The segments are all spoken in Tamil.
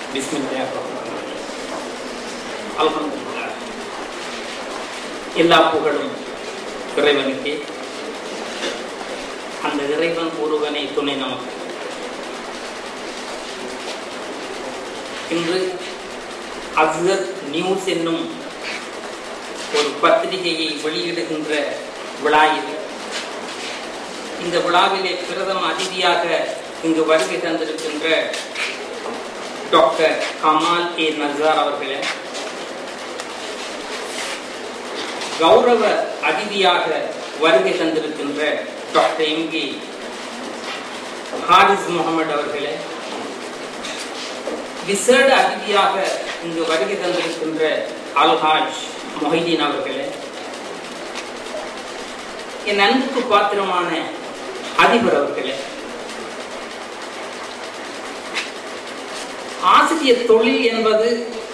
பிஸ்மில்லாஹ் அல்ஹம்துலில்லாஹ் எல்லா புகழும் இறைவனுக்கே அந்த இறைவன் ஒருவனை துணை நமக்கு இன்று அஸ்கர் நியூஸ் என்னும் ஒரு பத்திரிகையை வெளியிடுகின்ற விழா இது இந்த விழாவிலே பிரதம அதிதியாக இங்கு வருகை தந்திருக்கின்ற டாக்டர் கமால் ஏ நசார் அவர்களே கௌரவ அதிதியாக வருகை தந்திருக்கின்ற doctor M K Haris Mohammed அவர்களே விசேட அதிதியாக இங்கு வருகை தந்திருக்கின்ற அல்ஹாஜ் மொஹிதீன் அவர்களே என் அன்புக்கு பாத்திரமான அதிபர் அவர்களே ஆசிரியர் தொழில் என்பது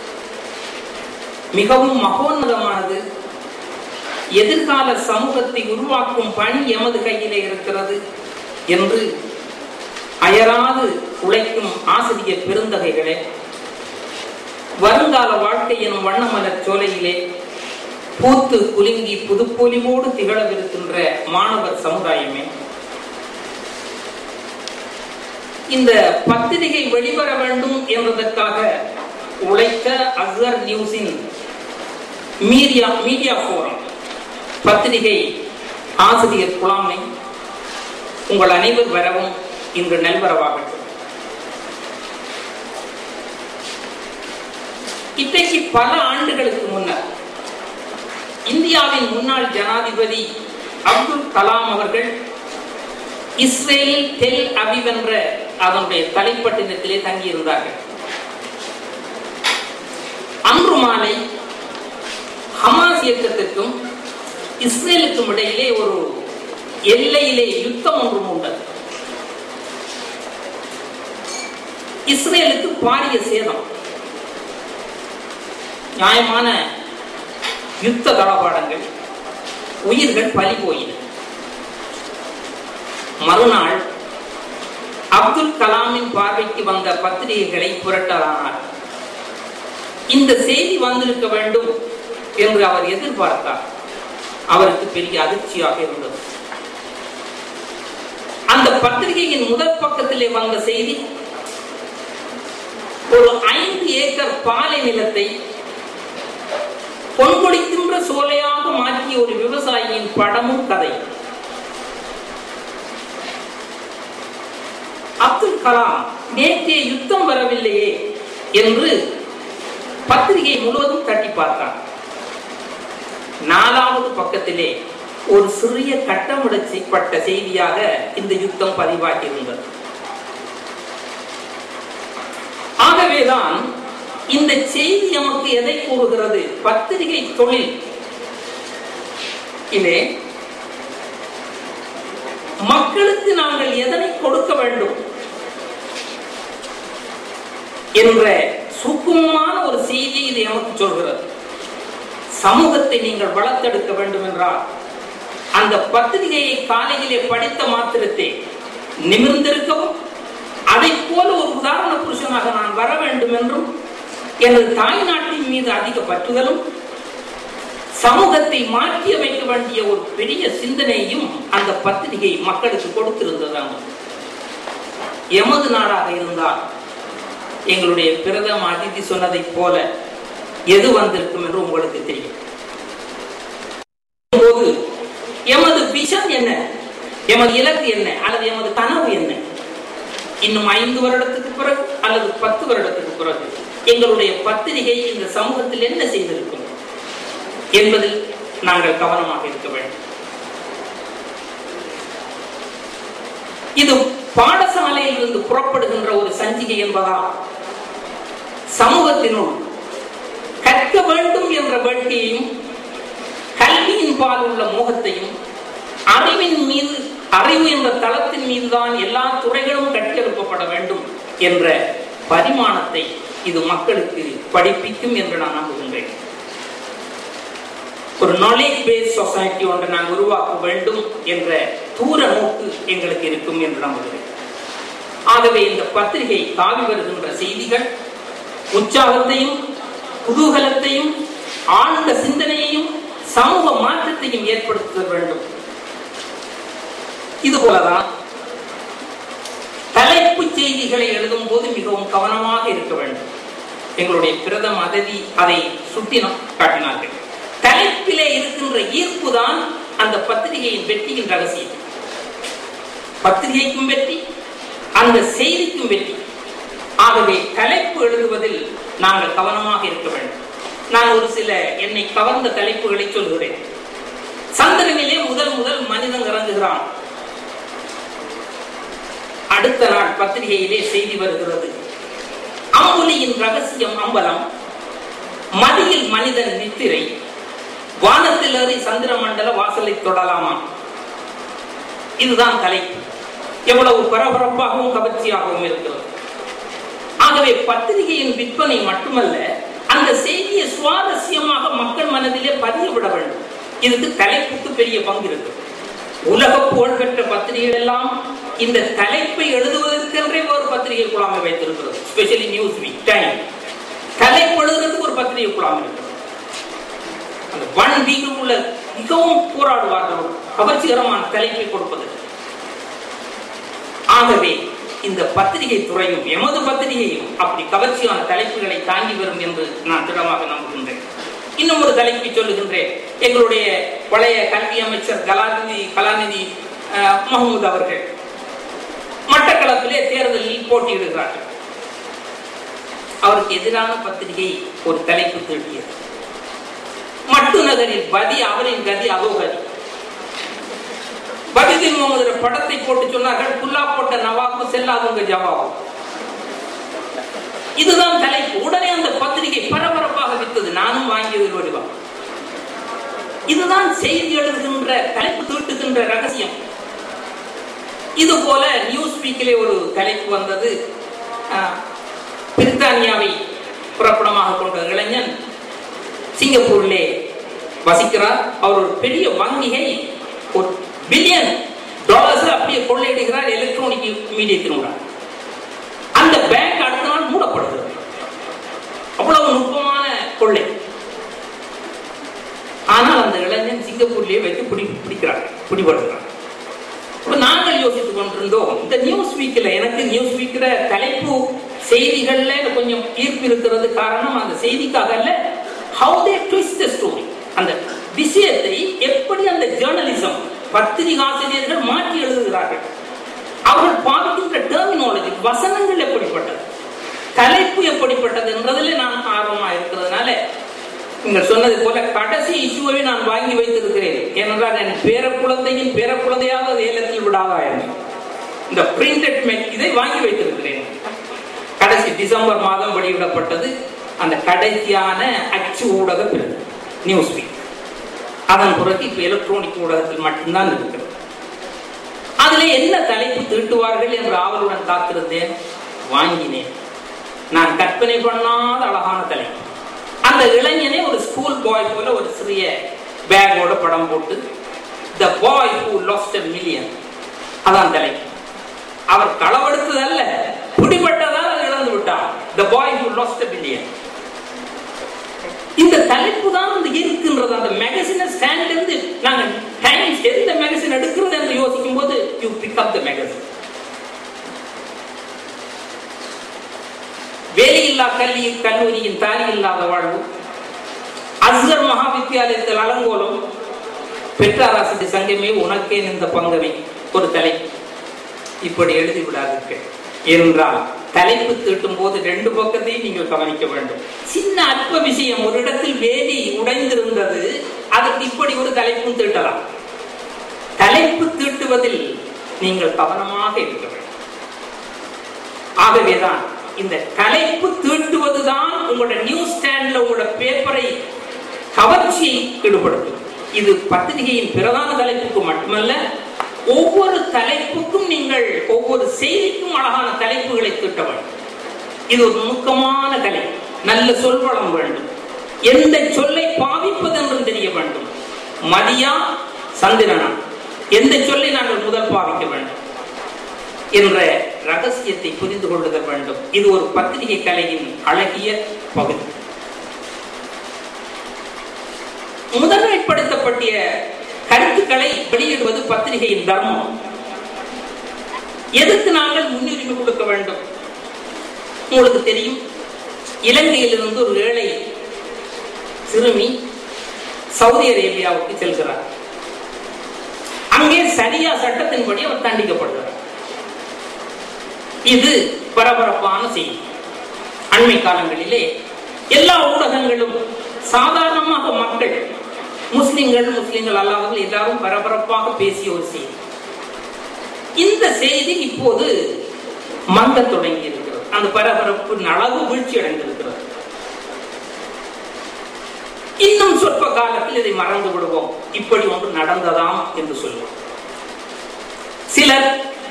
மிகவும் மகோன்னதமானது எதிர்கால சமூகத்தை உருவாக்கும் பணி எமது கையிலே இருக்கிறது என்று அயராது உழைக்கும் ஆசிரியர் பெருந்தகைகளே வருங்கால வாழ்க்கை எனும் வண்ணமலர் சோலையிலே பூத்து குலுங்கி புதுப்பொலிவோடு திகழவிருக்கின்ற மாணவர் சமுதாயமே இந்த பத்திரிகை வெளிவர வேண்டும் என்பதற்காக உழைத்த அசர் நியூஸின் மீடியா மீடியா போரம் பத்திரிகை ஆசிரியர் குழாமை உங்கள் அனைவர் வரவும் இன்று நல்வரவாகட்டும் இன்றைக்கு பல ஆண்டுகளுக்கு முன்னர் இந்தியாவின் முன்னாள் ஜனாதிபதி அப்துல் கலாம் அவர்கள் இஸ்ரேலில் தெல் அபிவ் என்ற அதனுடைய தலைப்பட்டினத்திலே தங்கியிருந்தார்கள் அன்று மாலை ஹமாஸ் இயக்கத்திற்கும் இஸ்ரேலுக்கும் இடையிலே ஒரு எல்லையிலே யுத்தம் ஒன்றும் உண்டது இஸ்ரேலுக்கு பாரிய சேதம் நியாயமான யுத்த தளபாடங்கள் உயிர்கள் பலி போயின மறுநாள் அப்துல் கலாமின் பார்வைக்கு வந்த பத்திரிகைகளை புரட்டலானார் இந்த செய்தி வந்திருக்க வேண்டும் என்று அவர் எதிர்பார்த்தார் அவருக்கு பெரிய அதிர்ச்சியாக இருந்தது அந்த பத்திரிகையின் முதல் பக்கத்திலே வந்த செய்தி ஒரு ஐந்து ஏக்கர் பாலை நிலத்தை பொன்கொடிக்கின்ற சோலையாக மாற்றிய ஒரு விவசாயியின் படமும் கதை அப்துல் கலாம் நேற்றைய யுத்தம் வரவில்லையே என்று பத்திரிகை முழுவதும் தட்டி பார்த்தார் நாலாவது பக்கத்திலே ஒரு சிறிய கட்டமுடப்பட்ட செய்தியாக இந்த யுத்தம் பதிவாகி இருந்தது ஆகவேதான் இந்த செய்தி நமக்கு எதை கூறுகிறது பத்திரிகை தொழில் இதே மக்களுக்கு நாங்கள் எதனை கொடுக்க வேண்டும் என்ற சுக்குமமான ஒரு செய்தியை இது நமக்கு சொல்கிறது சமூகத்தை நீங்கள் வளர்த்தெடுக்க வேண்டும் என்றால் அந்த பத்திரிகையை காலையிலே படித்த மாத்திரத்தை நிமிர்ந்திருக்கவும் அதை போல ஒரு உதாரண புருஷனாக நான் வர வேண்டும் என்றும் எனது தாய் நாட்டின் மீது அதிக பற்றுதலும் சமூகத்தை மாற்றி அமைக்க வேண்டிய ஒரு பெரிய சிந்தனையும் அந்த பத்திரிகை மக்களுக்கு கொடுத்திருந்ததாங்க எமது நாடாக இருந்தால் எங்களுடைய பிரதம அதிதி சொன்னதை போல எது வந்திருக்கும் என்று உங்களுக்கு தெரியும் போது எமது விஷன் என்ன எமது இலக்கு என்ன அல்லது எமது கனவு என்ன இன்னும் ஐந்து வருடத்துக்கு பிறகு அல்லது பத்து வருடத்துக்கு பிறகு எங்களுடைய பத்திரிகை இந்த சமூகத்தில் என்ன செய்திருக்கும் என்பதில் நாங்கள் கவனமாக இருக்க வேண்டும் இது பாடசாலையில் இருந்து புறப்படுகின்ற ஒரு சஞ்சிகை என்பதால் சமூகத்தினுள் கற்க வேண்டும் என்ற வேட்கையையும் கல்வியின் பால் உள்ள மோகத்தையும் அறிவின் மீது அறிவு என்ற தளத்தின் மீதுதான் எல்லா துறைகளும் கட்டியெழுப்பப்பட வேண்டும் என்ற பரிமாணத்தை இது மக்களுக்கு படிப்பிக்கும் என்று நான் நம்புகின்றேன் ஒரு நாலேஜ் பேஸ் சொசைட்டி ஒன்றை நான் உருவாக்க வேண்டும் என்ற தூர நோக்கு எங்களுக்கு இருக்கும் என்று நம்புகிறேன் ஆகவே இந்த பத்திரிகை தாவி வருகின்ற செய்திகள் உற்சாகத்தையும் குதூகலத்தையும் ஆழ்ந்த சிந்தனையையும் சமூக மாற்றத்தையும் ஏற்படுத்த வேண்டும் இது போலதான் தலைப்புச் செய்திகளை எழுதும் போது மிகவும் கவனமாக இருக்க வேண்டும் எங்களுடைய பிரதம அதிதி அதை சுட்டினம் காட்டினார்கள் தலைப்பிலே இருக்கின்ற ஈர்ப்பு தான் அந்த பத்திரிகையின் வெற்றியின் ரகசியம் பத்திரிகைக்கும் வெற்றி அந்த செய்திக்கும் வெற்றி ஆகவே தலைப்பு எழுதுவதில் நாங்கள் கவனமாக இருக்க வேண்டும் நான் ஒரு சில என்னை கவர்ந்த தலைப்புகளை சொல்கிறேன் சந்திரனிலே முதல் முதல் மனிதன் இறங்குகிறான் அடுத்த நாள் பத்திரிகையிலே செய்தி வருகிறது அம்புலியின் ரகசியம் அம்பலம் மதியில் மனிதன் நித்திரை வானத்தில் ஏறி சந்திர மண்டல வாசலை தொடலாமா இதுதான் தலைப்பு எவ்வளவு பரபரப்பாகவும் கவர்ச்சியாகவும் இருக்கிறது ஆகவே பத்திரிகையின் விற்பனை மட்டுமல்ல அந்த செய்தியை சுவாரஸ்யமாக மக்கள் மனதிலே பதிய விட வேண்டும் இதுக்கு தலைப்புக்கு பெரிய பங்கு இருக்கு உலக புகழ்பெற்ற பத்திரிகைகள் எல்லாம் இந்த தலைப்பை எழுதுவதற்கென்றே ஒரு பத்திரிகை குழாமை வைத்திருக்கிறது ஸ்பெஷலி நியூஸ் வீக் டைம் தலைப்பு எழுதுறதுக்கு ஒரு பத்திரிகை குழாம் இருக்கிறது அந்த ஒன் வீக்குள்ள மிகவும் போராடுவார்கள் கவர்ச்சிகரமான தலைப்பை கொடுப்பது ஆகவே இந்த பத்திரிகை துறையும் எமது பத்திரிகையும் அப்படி கவர்ச்சியான தலைப்புகளை தாங்கி வரும் என்று நான் திடமாக நம்புகின்றேன் இன்னும் ஒரு தலைப்பை சொல்லுகின்றேன் எங்களுடைய பழைய கல்வி அமைச்சர் கலாநிதி கலாநிதி அஹ், மஹமூத் அவர்கள் மட்டக்களப்பிலே தேர்தலில் போட்டியிடுகிறார்கள் அவருக்கு எதிரான பத்திரிகை ஒரு தலைப்பு தீட்டியது மட்டு நகரில் பதி அவரின் கதி அதோ கதி பதிதின் முகமது படத்தை போட்டு சொன்னார்கள் புல்லா போட்ட நவாபு செல்லாதுங்க ஜவாபு இதுதான் தலைப்பு உடனே அந்த பத்திரிகை பரபரப்பாக வித்தது நானும் வாங்கியதில் வடிவா இதுதான் செய்தி எழுதுகின்ற தலைப்பு தீட்டுகின்ற ரகசியம் இது போல நியூஸ் வீக்கிலே ஒரு தலைப்பு வந்தது ஆஹ், பிரித்தானியாவை புறப்படமாக கொண்ட இளைஞன் சிங்கப்பூரிலே வசிக்கிறார் அவர் ஒரு பெரிய வங்கியை ஒரு பில்லியன் டாலர்ஸ் அப்படியே கொள்ளையிடுகிறார் எலக்ட்ரானிக் மீடியத்தினுடன் அந்த பேங்க் அடுத்த நாள் மூடப்படுகிறது அவ்வளவு நுட்பமான கொள்ளை ஆனால் அந்த இளைஞன் சிங்கப்பூர்லயே வைத்து பிடி பிடிக்கிறார் பிடிபடுகிறார் இப்ப நாங்கள் யோசித்துக் கொண்டிருந்தோம் இந்த நியூஸ் வீக்ல எனக்கு நியூஸ் வீக்ல தலைப்பு செய்திகள்ல கொஞ்சம் ஈர்ப்பு இருக்கிறது காரணம் அந்த செய்திக்காக அல்ல how they twist the story அந்த விஷயத்தை எப்படி அந்த ஜேர்னலிசம் பத்திரிகாசிரியர்கள் மாற்றி எழுதுகிறார்கள் அவர்கள் பாவிக்கின்ற டெர்மினாலஜி வசனங்கள் எப்படிப்பட்டது தலைப்பு எப்படிப்பட்டது என்றதில் நான் ஆர்வமா இருக்கிறதுனால நீங்கள் சொன்னது போல கடைசி இஷ்யூவை நான் வாங்கி வைத்திருக்கிறேன் ஏனென்றால் என் பேர குழந்தையின் பேர குழந்தையாக அது ஏலத்தில் விடாதா என்று இந்த பிரிண்டட் மெக் இதை வாங்கி வைத்திருக்கிறேன் கடைசி டிசம்பர் மாதம் வெளியிடப்பட்டது அந்த கடைசியான அச்சு ஊடக பிரதி நியூஸ் வீக் அதன் பிறகு இப்ப எலக்ட்ரானிக் ஊடகத்தில் மட்டும்தான் இருக்கிறது அதிலே என்ன தலைப்பு தீட்டுவார்கள் என்று ஆவலுடன் காத்திருந்தேன் வாங்கினேன் நான் கற்பனை பண்ணாத அழகான தலைப்பு அந்த இளைஞனே ஒரு ஸ்கூல் பாய் போல ஒரு சிறிய பேக்கோட படம் போட்டு the boy who lost million அதான் தலைப்பு அவர் களவெடுத்ததல்ல பிடிபட்டதால் அது இழந்து விட்டார் the boy who lost million இந்த தலைப்பு தான் வந்து இருக்கின்றது அந்த மேகசினை ஸ்டாண்ட் இருந்து நாங்க டைம்ஸ் எந்த மேகசின் எடுக்கிறது என்று யோசிக்கும் போது you pick up the magazine வேலையில்லா கல்வி கல்லூரியின் தாலி இல்லாத வாழ்வு அஸ்கர் மகா வித்தியாலயத்தில் அலங்கோலம் பெற்றாராசிட்டு சங்கமே உனக்கே இந்த பங்கமே ஒரு தலைப்பு இப்படி எழுதி விடாதீர்கள் என்றால் தலைப்பு தீட்டும் போது ரெண்டு பக்கத்தையும் நீங்கள் கவனிக்க வேண்டும் சின்ன அற்ப விஷயம் ஒரு இடத்தில் வேலி உடைந்திருந்தது அதற்கு இப்படி ஒரு தலைப்பும் தீட்டலாம் தலைப்பு தீட்டுவதில் நீங்கள் கவனமாக இருக்க வேண்டும் ஆகவேதான் இந்த தலைப்பு தீட்டுவதுதான் உங்களோட நியூஸ் ஸ்டாண்ட்ல உங்களோட பேப்பரை கவர்ச்சியை ஈடுபடுத்தும் இது பத்திரிகையின் பிரதான தலைப்புக்கு மட்டுமல்ல ஒவ்வொரு தலைப்புக்கும் நீங்கள் ஒவ்வொரு செய்திக்கும் அழகான தலைப்புகளை தீட்ட வேண்டும் இது ஒரு நுணுக்கமான கலை நல்ல சொல்வளம் வேண்டும் எந்த சொல்லை பாவிப்பது என்றும் தெரிய வேண்டும் மதியா சந்திரனா எந்த சொல்லை நாங்கள் முதல் பாவிக்க வேண்டும் என்ற ரகசியத்தை புரிந்து கொள்ளுதல் வேண்டும் இது ஒரு பத்திரிகை கலையின் அழகிய பகுதி முதன்மைப்படுத்தப்பட்ட கருத்துக்களை வெளியிடுவது பத்திரிகையின் தர்மம் எதுக்கு நாங்கள் முன்னுரிமை கொடுக்க வேண்டும் உங்களுக்கு தெரியும் இலங்கையிலிருந்து ஒரு ஏழை சிறுமி சவுதி அரேபியாவுக்கு செல்கிறார் அங்கே சரியா சட்டத்தின்படி அவர் தண்டிக்கப்படுகிறார் இது பரபரப்பான செய்தி அண்மை காலங்களிலே எல்லா ஊடகங்களும் சாதாரணமாக மக்கள் முஸ்லிம்கள் முஸ்லிம்கள் அல்லாதவர்கள் எல்லாரும் பரபரப்பாக பேசிய ஒரு செய்தி இந்த செய்தி இப்போது மங்க தொடங்கி இருக்கிறது அந்த பரபரப்பு அளவு வீழ்ச்சி அடைந்திருக்கிறது இன்னும் சொற்ப காலத்தில் இதை மறந்து விடுவோம் இப்படி ஒன்று நடந்ததாம் என்று சொல்லுவோம் சிலர்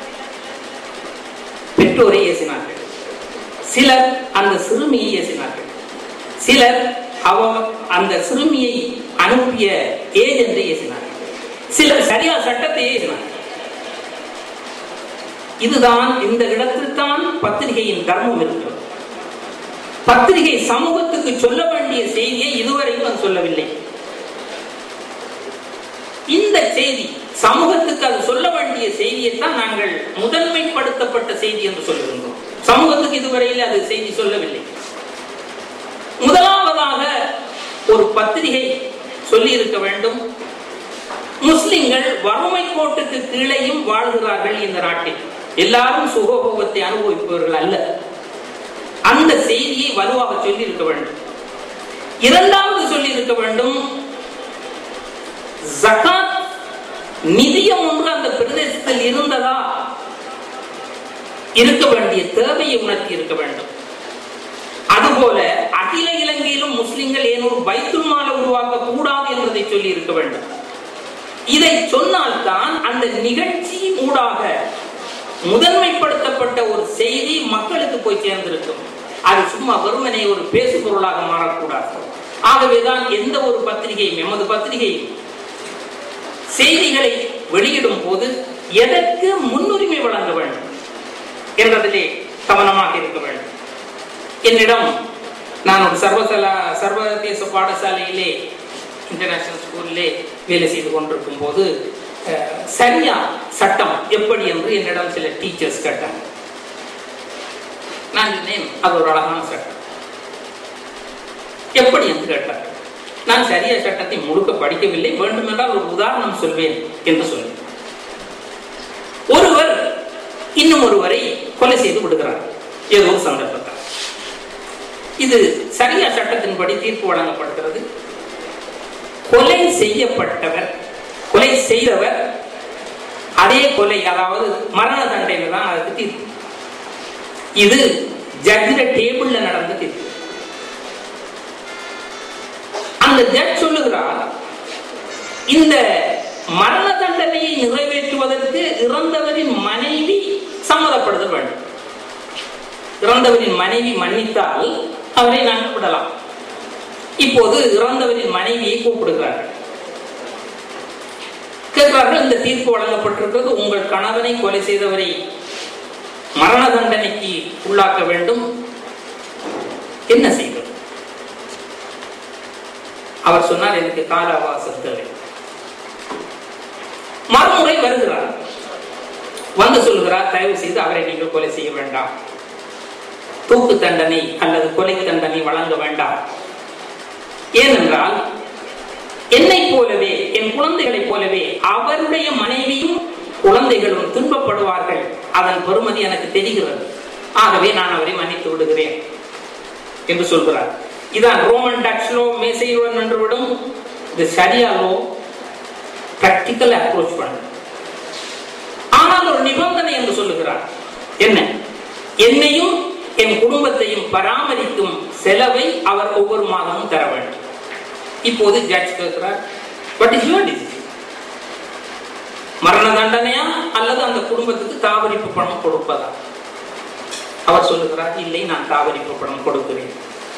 பெற்றோரை ஏசினார்கள் சிலர் அந்த சிறுமியை ஏசினார்கள் சிலர் அவ அந்த சிறுமியை அனுப்பிய ஏஜென்டை ஏசினார்கள் சிலர் சரியா சட்டத்தை ஏசினார்கள் இதுதான் இந்த இடத்தில் தான் பத்திரிகையின் தர்மம் இருக்கிறது பத்திரிகை சமூகத்துக்கு சொல்ல வேண்டிய செய்தியை இதுவரையும் அது சொல்லவில்லை இந்த செய்தி சமூகத்துக்கு அது சொல்ல வேண்டிய செய்தியை தான் நாங்கள் முதன்மைப்படுத்தப்பட்ட செய்தி என்று சொல்லுகின்றோம் சமூகத்துக்கு இதுவரையில் அது செய்தி சொல்லவில்லை முதலாவதாக ஒரு பத்திரிகை சொல்லி இருக்க வேண்டும் முஸ்லிம்கள் வறுமை கோட்டுக்கு கீழேயும் வாழ்கிறார்கள் இந்த நாட்டில் எல்லாரும் சுகபோகத்தை அனுபவிப்பவர்கள் அல்ல அந்த செய்தியை வலுவாக சொல்லி இருக்க வேண்டும் இரண்டாவது சொல்லி இருக்க வேண்டும் ஜகாத் நிதியம் ஒன்று அந்த பிரதேசத்தில் இருந்ததா இருக்க வேண்டிய தேவையை உணர்த்தி இருக்க வேண்டும் அதுபோல அகில இலங்கையிலும் முஸ்லிம்கள் ஏன் ஒரு பைத்துல்மால உருவாக்க கூடாது என்பதை சொல்லி இருக்க வேண்டும் இதை சொன்னால்தான் அந்த நிகழ்ச்சி ஊடாக முதன்மைப்படுத்தப்பட்ட ஒரு செய்தி மக்களுக்கு போய் சேர்ந்திருக்கும் அது சும்மா வெறுமனே ஒரு பேசு பொருளாக மாறக்கூடாது ஆகவேதான் எந்த ஒரு பத்திரிகையும் எமது பத்திரிகையும் செய்திகளை வெளியிடும் போது எதற்கு முன்னுரிமை வழங்க வேண்டும் என்பதிலே கவனமாக இருக்க வேண்டும் என்னிடம் நான் ஒரு சர்வதலா சர்வதேச பாடசாலையிலே இன்டர்நேஷனல் ஸ்கூல்லே வேலை செய்து கொண்டிருக்கும் போது சரியா சட்டம் எப்படி என்று என்னிடம் சில டீச்சர்ஸ் கேட்டாங்க நான் சொன்னேன் அது ஒரு அழகான சட்டம் எப்படி என்று கேட்டார் நான் சரியா சட்டத்தை முழுக்க படிக்கவில்லை வேண்டுமென்றால் ஒரு உதாரணம் சொல்வேன் என்று சொன்னேன் ஒருவர் இன்னும் ஒருவரை கொலை செய்து விடுகிறார் ஏதோ ஒரு சந்தர்ப்பத்தால் இது சரியா சட்டத்தின்படி தீர்ப்பு வழங்கப்படுகிறது கொலை செய்யப்பட்டவர் கொலை செய்தவர் அதே கொலை அதாவது மரண தண்டையில தான் அதுக்கு தீர்ப்பு இது ஜட்ஜில டேபிள்ல நடந்த தீர்ப்பு அந்த ஜட்ஜ் சொல்லுகிறார் இந்த மரண தண்டனையை நிறைவேற்றுவதற்கு இறந்தவரின் மனைவி சம்மதப்படுதல் வேண்டும் இறந்தவரின் மனைவி மன்னித்தால் அவரை நாங்கள் விடலாம் இப்போது இறந்தவரின் மனைவியை கூப்பிடுகிறார்கள் கேட்கிறார்கள் இந்த தீர்ப்பு வழங்கப்பட்டிருக்கிறது உங்கள் கணவனை கொலை செய்தவரை மரண தண்டனைக்கு உள்ளாக்க வேண்டும் என்ன செய்வது அவர் சொன்னார் எனக்கு கால அவகாசம் தேவை மறுமுறை வருகிறார் வந்து சொல்லுகிறார் தயவு செய்து அவரை நீங்கள் கொலை செய்ய வேண்டாம் தூக்கு தண்டனை அல்லது கொலை தண்டனை வழங்க வேண்டாம் ஏனென்றால் என்னை போலவே என் குழந்தைகளைப் போலவே அவருடைய மனைவியும் குழந்தைகளும் துன்பப்படுவார்கள் அதன் பெருமதி எனக்கு தெரிகிறது ஆகவே நான் அவரை மன்னித்து விடுகிறேன் என்று சொல்கிறார் இதான் ரோமன் டக்ஸ்லோ மேசையுடன் நின்றுவிடும் இது சரியாலோ பிராக்டிக்கல் அப்ரோச் பண்ண ஆனால் ஒரு நிபந்தனை என்று சொல்லுகிறார் என்ன என்னையும் என் குடும்பத்தையும் பராமரிக்கும் செலவை அவர் ஒவ்வொரு மாதமும் தர வேண்டும் இப்போது ஜட்ஜ் கேட்கிறார் பட் இஸ் யுவர் டிசிஷன் மரண தண்டனையா அல்லது அந்த குடும்பத்துக்கு தாவரிப்பு பணம் கொடுப்பதா அவர் சொல்லுகிறார் இல்லை நான் தாவரிப்பு பணம் கொடுக்கிறேன்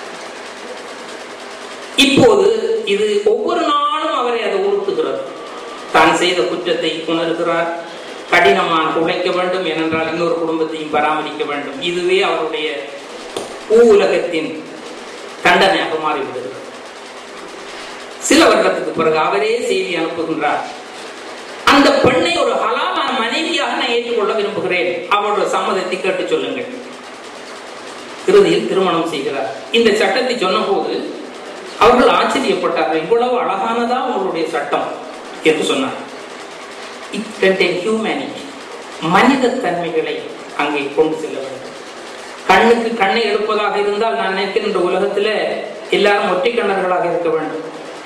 இப்போது இது ஒவ்வொரு நாளும் அவரை அதை உறுத்துகிறது தான் செய்த குற்றத்தை உணர்கிறார் கடினமாக உழைக்க வேண்டும் ஏனென்றால் இன்னொரு குடும்பத்தையும் பராமரிக்க வேண்டும் இதுவே அவருடைய பூ உலகத்தின் தண்டனையாக மாறிவிடுகிறது சில வருடத்துக்கு பிறகு அவரே செய்தி அனுப்புகின்றார் அந்த பெண்ணை ஒரு ஹலாலான மனைவியாக நான் ஏற்றுக்கொள்ள விரும்புகிறேன் அவருடைய சம்மதத்தை கேட்டு சொல்லுங்கள் இறுதியில் திருமணம் செய்கிறார் இந்த சட்டத்தை சொன்னபோது அவர்கள் ஆச்சரியப்பட்டார்கள் இவ்வளவு அழகானதா உங்களுடைய சட்டம் என்று சொன்னார் இட் கண்டெயின் ஹியூமனிட்டி மனித தன்மைகளை அங்கே கொண்டு செல்ல வேண்டும் கண்ணுக்கு கண்ணை எடுப்பதாக இருந்தால் நான் நினைக்கிறேன் இந்த உலகத்துல எல்லாரும் ஒற்றை கண்ணர்களாக இருக்க வேண்டும்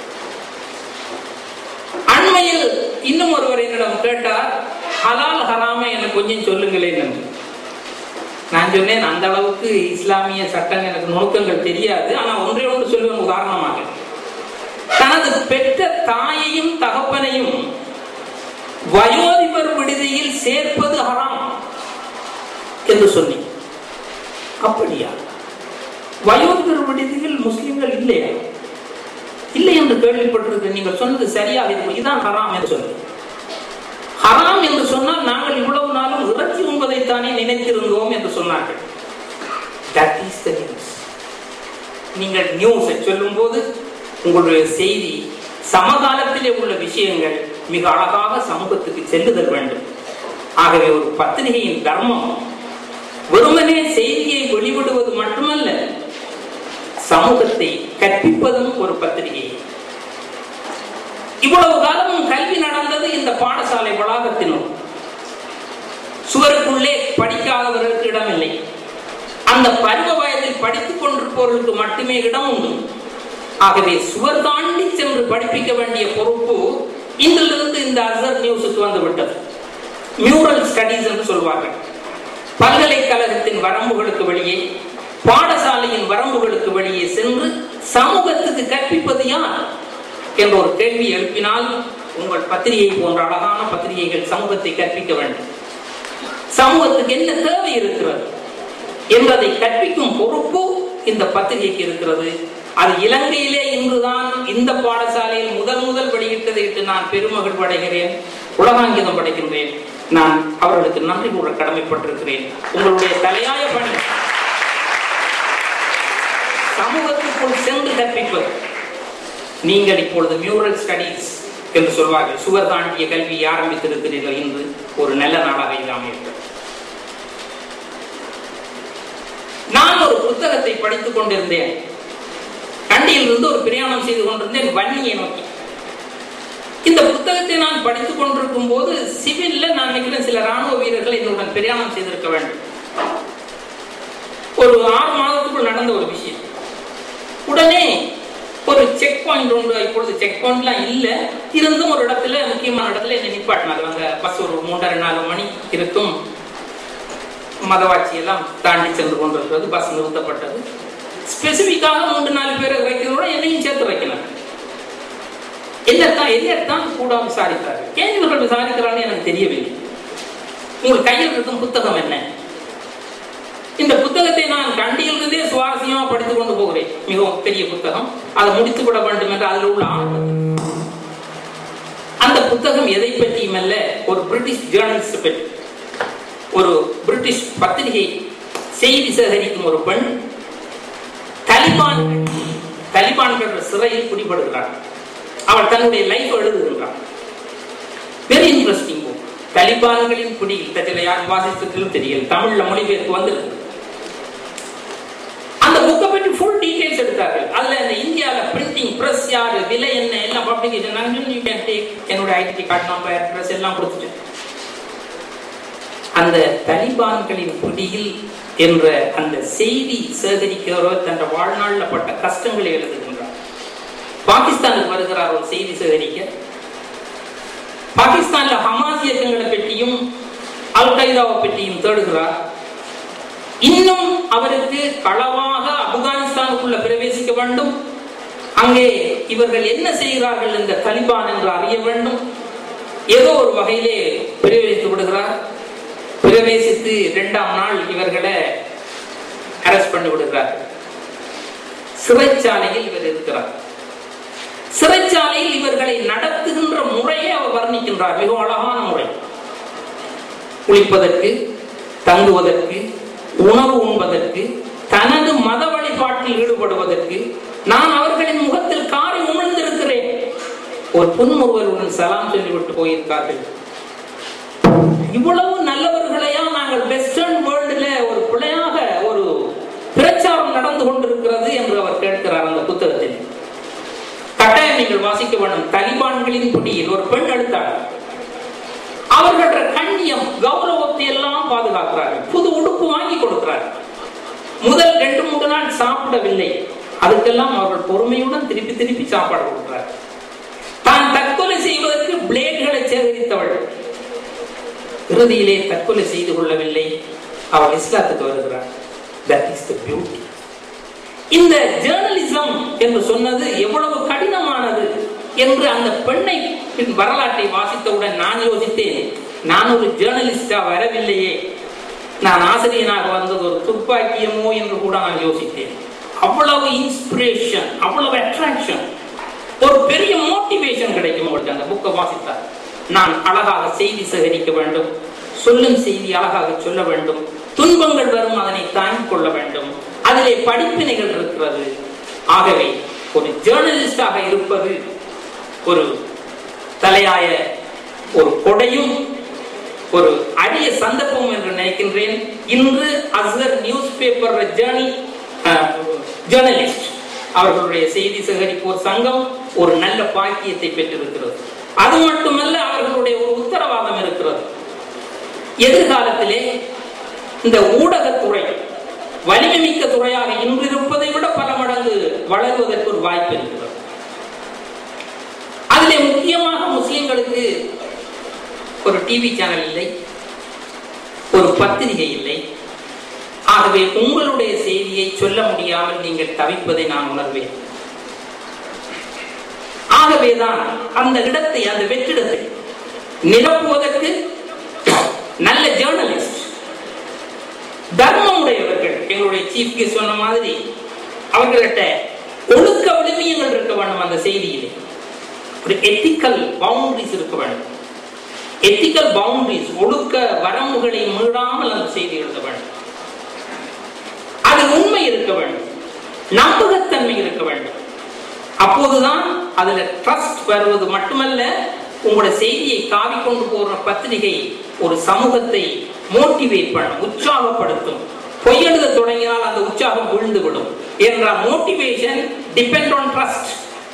அண்மையில் இன்னும் ஒருவர் என்னிடம் கேட்டார் ஹலால் ஹராம எனக்கு கொஞ்சம் சொல்லுங்களேன் என்று நான் சொன்னேன் அந்த அளவுக்கு இஸ்லாமிய சட்டம் எனக்கு நுணுக்கங்கள் தெரியாது ஆனா ஒன்றே ஒன்று சொல்லுவேன் உதாரணமாக தனது பெற்ற தாயையும் தகப்பனையும் வயோதிபர் விடுதியில் சேர்ப்பது ஹராம் என்று சொன்னேன் அப்படியா வயோதிபர் விடுதியில் முஸ்லிம்கள் இல்லையா இல்லை என்று கேள்விப்பட்டிருக்கு நீங்கள் சொன்னது சரியாக இருக்கும் இதுதான் ஹராம் என்று சொல்லு ஹராம் என்று சொன்னால் நாங்கள் இவ்வளவு நாளும் இறைச்சி உண்பதைத்தானே நினைத்திருந்தோம் என்று சொன்னார்கள் That is the news. நீங்கள் நியூஸை சொல்லும் போது உங்களுடைய செய்தி சமகாலத்திலே உள்ள விஷயங்கள் மிக அழகாக சமூகத்துக்கு செல்லுதல் வேண்டும் ஆகவே ஒரு பத்திரிகையின் தர்மம் வெறுமனே செய்தியை வெளிவிடுவது மட்டுமல்ல சமூகத்தை கற்பிப்பதும் ஒரு பத்திரிகை இவ்வளவு காலமும் கல்வி நடந்தது இந்த பாடசாலை வளாகத்தினுள் சுவருக்குள்ளே படிக்காதவர்களுக்கு இடமில்லை அந்த பருவ வயதில் படித்துக் கொண்டிருப்பவர்களுக்கு மட்டுமே இடம் உண்டு ஆகவே சுவர் தாண்டி சென்று படிப்பிக்க வேண்டிய பொறுப்பு இன்றிலிருந்து இந்த அசர் நியூஸுக்கு வந்து விட்டது மியூரல் ஸ்டடீஸ் என்று சொல்வார்கள் பல்கலைக்கழகத்தின் வரம்புகளுக்கு வெளியே பாடசாலையின் வரம்புகளுக்கு வெளியே சென்று சமூகத்துக்கு கற்பிப்பது யார் என்ற ஒரு கேள்வி எழுப்பினால் உங்கள் பத்திரிகை போன்ற அழகான பத்திரிகைகள் சமூகத்தை கற்பிக்க வேண்டும் சமூகத்துக்கு என்ன தேவை இருக்கிறது என்பதை கற்பிக்கும் பொறுப்பு இந்த பத்திரிகைக்கு இருக்கிறது அது இலங்கையிலே இன்றுதான் இந்த பாடசாலையில் முதல் முதல் வெளியிட்டதை இட்டு நான் பெருமகிழ்வு அடைகிறேன் உலகாங்கிதம் படைக்கின்றேன் நான் அவர்களுக்கு நன்றி கூற கடமைப்பட்டிருக்கிறேன் உங்களுடைய தலையாய பணி சமூகத்துக்குள் சென்று கற்பிப்பது நீங்கள் இப்பொழுது மியூரல் ஸ்டடீஸ் என்று சொல்வார்கள் சுவர் தாண்டிய கல்வியை ஆரம்பித்திருக்கிறீர்கள் என்று ஒரு நல்ல நாளாக இது அமைகிறது நான் ஒரு புத்தகத்தை படித்துக் கொண்டிருந்தேன் கண்டியில் இருந்து ஒரு பிரயாணம் செய்து கொண்டிருந்தேன் வன்னியை நோக்கி இந்த புத்தகத்தை நான் படித்துக் கொண்டிருக்கும் போது சிவில்ல நான் நினைக்கிறேன் சில ராணுவ வீரர்கள் என்னுடன் பிரயாணம் செய்திருக்க வேண்டும் ஒரு ஆறு மாதத்துக்குள் நடந்த ஒரு விஷயம் உடனே ஒரு செக் பாயிண்ட் ஒன்று இப்பொழுது செக் பாயிண்ட்லாம் இல்ல இருந்தும் ஒரு இடத்துல முக்கியமான இடத்துல என்ன நிப்பாட்டினாங்க அங்க பஸ் ஒரு மூன்றரை நாலு மணி இருக்கும் மதவாட்சி எல்லாம் தாண்டி சென்று கொண்டிருக்கிறது பஸ் நிறுத்தப்பட்டது ஸ்பெசிபிக்காக மூன்று நாலு பேரை இறக்கிறதோட என்னையும் சேர்த்து வைக்கணும் என்னத்தான் என்னத்தான் கூட விசாரித்தார்கள் ஏன் இவர்கள் விசாரிக்கிறான்னு எனக்கு தெரியவில்லை உங்கள் கையில் இருக்கும் புத்தகம் என்ன இந்த புத்தகத்தை நான் கண்டியிலிருந்தே சுவாரஸ்யமா படித்துக் கொண்டு போகிறேன் மிகவும் பெரிய புத்தகம் அதை முடித்து விட வேண்டும் என்று அதில் உள்ள ஆனந்தம் அந்த புத்தகம் எதை பற்றியும் அல்ல ஒரு பிரிட்டிஷ் ஜேர்னலிஸ்ட் பற்றி ஒரு பிரிட்டிஷ் பத்திரிகை செய்தி சேகரிக்கும் ஒரு பெண் தலிபான் தலிபான்கள் சிறையில் பிடிபடுகிறார் அவள் தன்னுடைய லைஃப் எழுதுகின்றார் வெரி இன்ட்ரெஸ்டிங் புக் தலிபான்களின் பிடியில் தட்டில யார் வாசித்ததிலும் தெரியல தமிழ்ல மொழிபெயர்ப்பு வந்திருக்கு அந்த புக்கை பற்றி ஃபுல் டீடைல்ஸ் எடுத்தார்கள் அதுல இந்த இந்தியால பிரிண்டிங் பிரஸ் யாரு விலை என்ன எல்லாம் பப்ளிகேஷன் நான் யூ கேன் டேக் என்னோட ஐடென்டி கார்டு நம்பர் அட்ரஸ் எல்லாம் கொடுத்துட்டேன் அந்த தலிபான்களின் பிடியில் என்ற அந்த செய்தி சேகரிக்கிறவர் தன் வாழ்நாள்ல பட்ட கஷ்டங்களை எழுதுகின்றார் பாகிஸ்தானுக்கு வருகிறார் ஒரு செய்தி சேகரிக்க பாகிஸ்தான்ல ஹமாஸ் இயக்கங்களை பற்றியும் அல் கைதாவை பற்றியும் தேடுகிறார் இன்னும் அவருக்கு களவாக ஆப்கானிஸ்தானுக்குள்ள பிரவேசிக்க வேண்டும் அங்கே இவர்கள் என்ன செய்கிறார்கள் இந்த தலிபான் என்று அறிய வேண்டும் ஏதோ ஒரு வகையிலே பிரவேசித்து விடுகிறார் பிரவேசித்து இரண்டாம் நாள் இவர்களை அரெஸ்ட் பண்ணி விடுகிறார் சிறைச்சாலையில் இவர் இருக்கிறார் சிறைச்சாலையில் இவர்களை நடத்துகின்ற முறையை அவர் வர்ணிக்கின்றார் மிக அழகான முறை குளிப்பதற்கு தங்குவதற்கு உணவு உண்பதற்கு தனது மத வழிபாட்டில் ஈடுபடுவதற்கு நான் அவர்களின் முகத்தில் காரி உமிழ்ந்திருக்கிறேன் ஒரு புன்முறுவலுடன் சலாம் சொல்லிவிட்டு போயிருக்கார்கள் இவ்வளவு நல்லவர்களையா நாங்கள் வெஸ்டர்ன் வேர்ல்டுல ஒரு பிள்ளையாக ஒரு பிரச்சாரம் நடந்து கொண்டிருக்கிறது என்று அவர் கேட்கிறார் அந்த புத்தகத்தில் கட்டாயம் நீங்கள் வாசிக்க வேண்டும் தலிபான்களின் பிடியில் ஒரு பெண் எடுத்தார் அவர்கள கண்ணியம் கௌரவத்தை எல்லாம் பாதுகாக்கிறார்கள் புது உடுப்பு வாங்கி கொடுக்கிறார்கள் முதல் ரெண்டு மூன்று நாள் சாப்பிடவில்லை அதுக்கெல்லாம் அவர்கள் பொறுமையுடன் திருப்பி திருப்பி சாப்பாடு கொடுக்கிறார் தான் தற்கொலை செய்வதற்கு பிளேடுகளை சேகரித்தவள் இறுதியிலே தற்கொலை செய்து கொள்ளவில்லை அவள் இஸ்லாத்துக்கு வருகிறார் தட் இஸ் த பியூட்டி இந்த ஜேர்னலிசம் என்று சொன்னது எவ்வளவு கடினமானது என்று அந்த பெண்ணை வரலாற்றை வாசித்தவுடன் நான் யோசித்தேன் நான் ஒரு ஜேர்னலிஸ்டா வரவில்லையே நான் ஆசிரியனாக வந்தது ஒரு துப்பாக்கியமோ என்று கூட நான் யோசித்தேன் அவ்வளவு இன்ஸ்பிரேஷன் அவ்வளவு அட்ராக்ஷன் ஒரு பெரிய மோட்டிவேஷன் கிடைக்கும் அவருக்கு அந்த புக்கை வாசித்தார் நான் அழகாக செய்தி சேகரிக்க வேண்டும் சொல்லும் செய்தி அழகாக சொல்ல வேண்டும் துன்பங்கள் வரும் அதனை தாங்கிக் கொள்ள வேண்டும் அதிலே படிப்பினைகள் இருக்கிறது ஆகவே ஒரு ஜேர்னலிஸ்டாக இருப்பது ஒரு தலையாய ஒரு கொடையும் ஒரு அரிய சந்தர்ப்பம் என்று நினைக்கின்றேன் இன்று அசர் நியூஸ் பேப்பர் ஜேர்னி ஜேர்னலிஸ்ட் அவர்களுடைய செய்தி சேகரிப்போர் சங்கம் ஒரு நல்ல பாக்கியத்தை பெற்றிருக்கிறது அது மட்டுமல்ல அவர்களுடைய ஒரு உத்தரவாதம் இருக்கிறது எதிர்காலத்திலே இந்த ஊடகத்துறை வலிமை மிக்க துறையாக இன்று இருப்பதை விட பல மடங்கு வளருவதற்கு ஒரு வாய்ப்பு இருக்கிறது அதிலே முக்கியமாக முஸ்லிம்களுக்கு ஒரு டிவி சேனல் இல்லை ஒரு பத்திரிகை இல்லை ஆகவே உங்களுடைய செய்தியை சொல்ல முடியாமல் நீங்கள் தவிப்பதை நான் உணர்வேன் ஆகவேதான் அந்த இடத்தை அந்த வெற்றிடத்தை நிரப்புவதற்கு நல்ல ஜேர்னலிஸ்ட் தர்மம் உடையவர்கள் எங்களுடைய சீஃப் கெஸ்ட் சொன்ன மாதிரி அவர்கள்ட்ட ஒழுக்க விழுமியங்கள் இருக்க வேண்டும் அந்த செய்தியிலே ஒரு எத்திக்கல் பவுண்டரிஸ் இருக்க வேண்டும் எத்திக்கல் பவுண்டரிஸ் ஒழுக்க வரம்புகளை மீறாமல் அந்த செய்தி எழுத வேண்டும் அது உண்மை இருக்க வேண்டும் நம்பகத்தன்மை இருக்க வேண்டும் அப்போதுதான் அதுல ட்ரஸ்ட் வருவது மட்டுமல்ல உங்களோட செய்தியை காவி கொண்டு போற பத்திரிகை ஒரு சமூகத்தை மோட்டிவேட் பண்ணும் உற்சாகப்படுத்தும் பொய் எழுத தொடங்கினால் அந்த உற்சாகம் விழுந்து விடும் என்றால் மோட்டிவேஷன் டிபெண்ட் ஆன் ட்ரஸ்ட்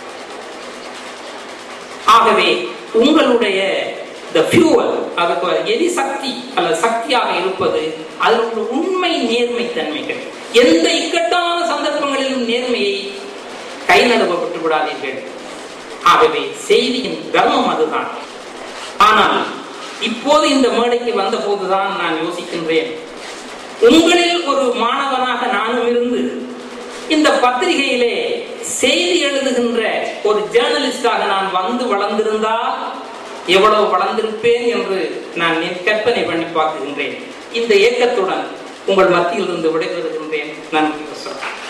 ஆகவே உங்களுடைய த ஃபியூவல் அதுக்கு எரிசக்தி அல்லது சக்தியாக இருப்பது அதில் உள்ள உண்மை நேர்மை தன்மைகள் எந்த இக்கட்டான சந்தர்ப்பங்களிலும் நேர்மையை கை நழுவப்பட்டு விடாதீர்கள் ஆகவே செய்தியின் தர்மம் அதுதான் ஆனால் இப்போது இந்த மேடைக்கு வந்த போதுதான் நான் யோசிக்கின்றேன் உங்களில் ஒரு மாணவனாக நானும் இருந்து இந்த பத்திரிகையிலே செய்தி எழுதுகின்ற ஒரு ஜேர்னலிஸ்டாக நான் வந்து வளர்ந்திருந்தால் எவ்வளவு வளர்ந்திருப்பேன் என்று நான் கற்பனை பண்ணி பார்க்குகின்றேன் இந்த இயக்கத்துடன் உங்கள் மத்தியில் இருந்து விடைபெறுகின்றேன் நன்றி